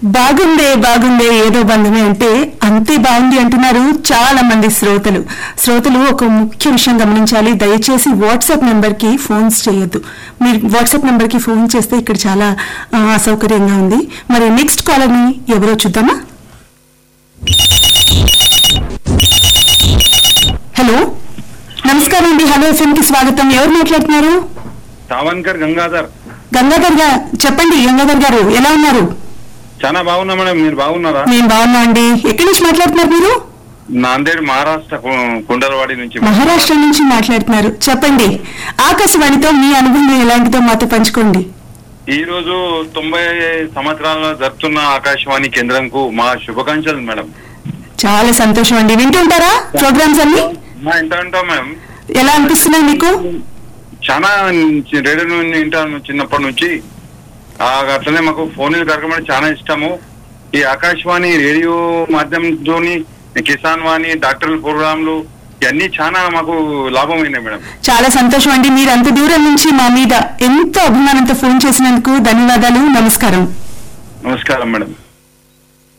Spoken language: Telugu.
బాగుందే బాగుందే ఏదో బంధమే అంటే అంతే బాగుంది అంటున్నారు చాలా మంది శ్రోతలు శ్రోతలు ఒక ముఖ్య విషయం గమనించాలి దయచేసి వాట్సాప్ నెంబర్ కి ఫోన్స్ చేయొద్దు మీరు వాట్సాప్ నెంబర్ కి ఫోన్ చేస్తే ఇక్కడ చాలా ఆ, అసౌకర్యంగా ఉంది మరి నెక్స్ట్ కాలర్ ని ఎవరో చూద్దామా హలో నమస్కారం అండి హలో ఎఫ్ఎం కి స్వాగతం ఎవరు మాట్లాడుతున్నారు సావన్కర్ గంగాధర్ గంగాధర్ గారు చెప్పండి గంగాధర్ గారు ఎలా ఉన్నారు చాలా బాగున్నా మేడం మీరు బాగున్నారా నేను బాగున్నా అండి ఎక్కడి నుంచి మాట్లాడుతున్నారు మీరు నాందేడ్ మహారాష్ట్ర కు- కుండలవాడి నుంచి మహారాష్ట్ర నుంచి మాట్లాడుతున్నారు చెప్పండి ఆకాశవాణితో మీ అనుభవం ఎలాంటిదో మాతో పంచుకోండి ఈ రోజు తొంభై సంవత్సరాలు జరుపుతున్న ఆకాశవాణి కేంద్రంకు మా శుభాకాంక్షలు మేడం చాలా సంతోషం అండి వింటుంటారా ప్రోగ్రామ్స్ అన్ని మా ఇంట ఉంటాం మేడం ఎలా అనిపిస్తున్నాయి మీకు చాలా చి- రేడియో నుండి వింటాను చిన్నప్పటి నుంచి ఆ, అట్లనే మాకు ఫోన్ కార్యక్రమం అంటే చాలా ఇష్టము ఈ ఆకాశవాణి రేడియో మాధ్యమంతోని కిసాన్ వాణి డాక్టర్ల ప్రోగ్రాంలు ఇవన్నీ చాలా మాకు లాభమైనాయి మేడం చాలా సంతోషం అండి మీరు అంత దూరం నుంచి మా మీద ఎంతో అభిమానంతో ఫోన్ చేసినందుకు ధన్యవాదాలు నమస్కారం నమస్కారం మేడం